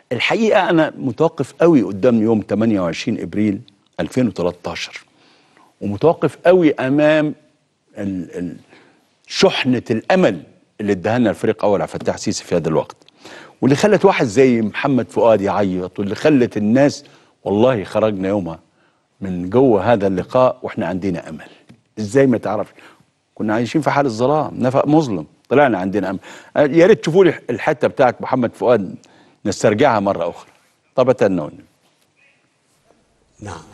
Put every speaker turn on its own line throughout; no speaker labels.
الحقيقه انا متوقف قوي قدام يوم 28 ابريل 2013 ومتوقف قوي امام ال ال شحنه الامل اللي اداها لنا الفريق اول عبد الفتاح السيسي في هذا الوقت واللي خلت واحد زي محمد فؤاد يعيط واللي خلت الناس والله خرجنا يومها من جوه هذا اللقاء واحنا عندنا امل ازاي ما تعرفش كنا عايشين في حال الظلام نفق مظلم طلعنا عندنا امل يا ريت تشوفوا لي الحته بتاعت محمد فؤاد نسترجعها مره اخرى طب اتنوا
نعم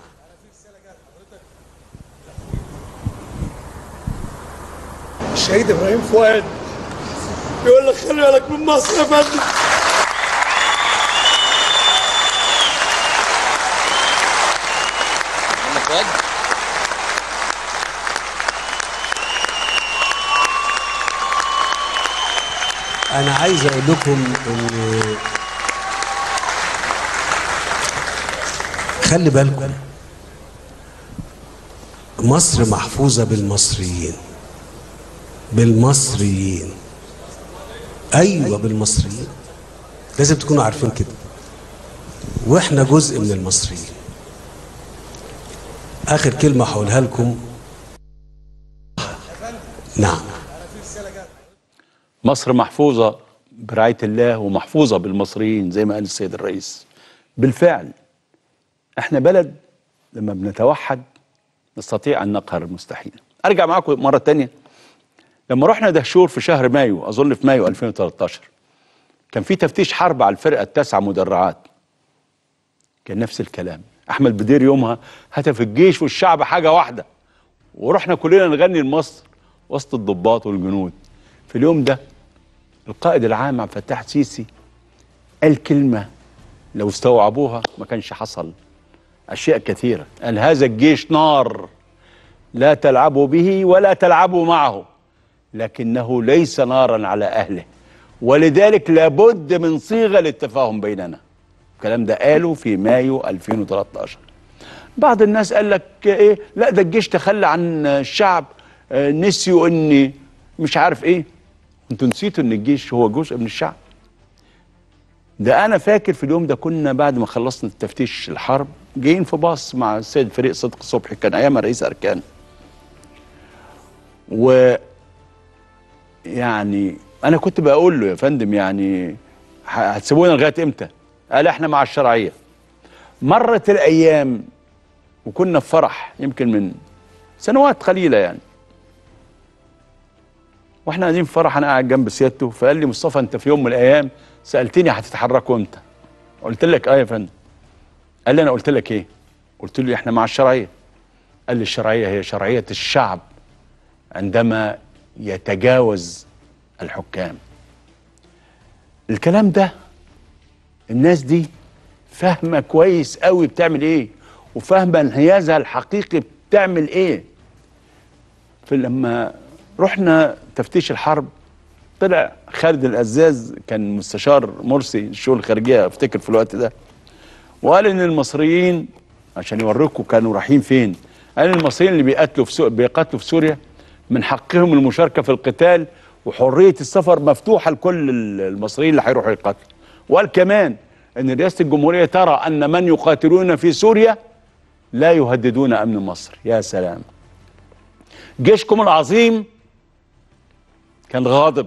الشهيد ابراهيم فؤاد بيقول لك خلي بالك من مصر يا فندم
محمد فؤاد
انا عايز اقول لكم ان خلي بالكم مصر محفوظة بالمصريين بالمصريين ايوه بالمصريين لازم تكونوا عارفين كده واحنا جزء من المصريين اخر كلمة هقولها لكم نعم
مصر محفوظة برعاية الله ومحفوظة بالمصريين زي ما قال السيد الرئيس بالفعل احنا بلد لما بنتوحد نستطيع أن نقهر المستحيل أرجع معاكم مرة تانية لما رحنا دهشور في شهر مايو أظن في مايو 2013 كان في تفتيش حرب على الفرقة التاسعة مدرعات كان نفس الكلام أحمد بدير يومها هتف الجيش والشعب حاجة واحدة ورحنا كلنا نغني لمصر وسط الضباط والجنود في اليوم ده القائد العام عبد الفتاح السيسي قال كلمة لو استوعبوها ما كانش حصل أشياء كثيرة قال هذا الجيش نار لا تلعبوا به ولا تلعبوا معه لكنه ليس نارا على أهله ولذلك لابد من صيغة للتفاهم بيننا الكلام ده قاله في مايو 2013 بعض الناس قال لك ايه لا ده الجيش تخلى عن الشعب آه، نسيوا ان مش عارف ايه انتوا نسيتوا ان الجيش هو جزء من الشعب ده انا فاكر في اليوم ده كنا بعد ما خلصنا التفتيش الحرب جايين في باص مع السيد فريق صدق صبحي كان ايامها رئيس اركان و يعني انا كنت بقول له يا فندم يعني ه- هتسيبونا لغايه امتى قال احنا مع الشرعيه مرت الايام وكنا في فرح يمكن من سنوات قليله يعني واحنا قاعدين في فرح انا قاعد جنب سيادته فقال لي مصطفى انت في يوم من الايام سالتني هتتحركوا امتى قلت لك اه يا فندم قال لي انا قلت لك ايه قلت له احنا مع الشرعيه قال لي الشرعيه هي شرعيه الشعب عندما يتجاوز الحكام الكلام ده الناس دي فاهمه كويس قوي بتعمل ايه وفاهمه انحيازها الحقيقي بتعمل ايه فلما رحنا تفتيش الحرب طلع خالد الأزاز كان مستشار مرسي الشؤون الخارجيه افتكر في الوقت ده وقال ان المصريين عشان يوريكم كانوا رايحين فين قال ان المصريين اللي بيقاتلوا في سو... بيقاتلوا في سوريا من حقهم المشاركه في القتال وحريه السفر مفتوحه لكل ال- المصريين اللي هيروحوا يقاتلوا وقال كمان ان رئاسه الجمهوريه ترى ان من يقاتلون في سوريا لا يهددون امن مصر يا سلام جيشكم العظيم كان غاضب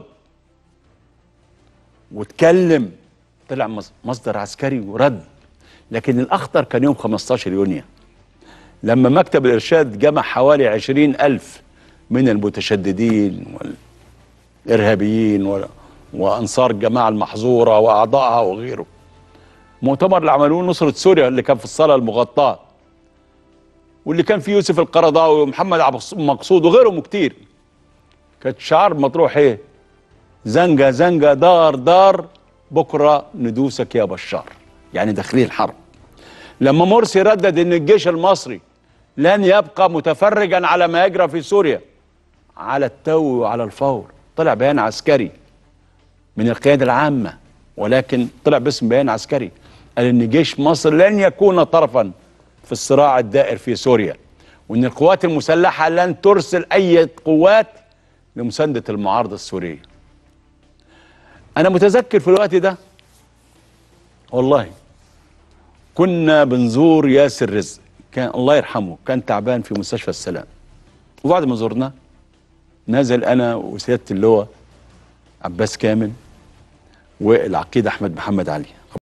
واتكلم طلع مص- مصدر عسكري ورد لكن الأخطر كان يوم 15 يونيو لما مكتب الإرشاد جمع حوالي 20 ألف من المتشددين والإرهابيين و- وأنصار الجماعة المحظورة وأعضائها وغيره مؤتمر اللي عملوه نصرة سوريا اللي كان في الصالة المغطاة واللي كان فيه يوسف القرضاوي ومحمد عبد مقصود وغيرهم كتير كانت شعار مطروح ايه زنجة زنجة دار دار بكرة ندوسك يا بشار يعني داخلين حرب لما مرسي ردد ان الجيش المصري لن يبقى متفرجا على ما يجرى في سوريا على التو وعلى الفور طلع بيان عسكري من القيادة العامة ولكن طلع باسم بيان عسكري قال ان جيش مصر لن يكون طرفا في الصراع الدائر في سوريا وان القوات المسلحة لن ترسل اي قوات لمساندة المعارضة السورية انا متذكر في الوقت ده والله كنا بنزور ياسر رزق كان الله يرحمه كان تعبان في مستشفى السلام وبعد ما زرناه نزل انا وسياده اللواء عباس كامل والعقيد احمد محمد علي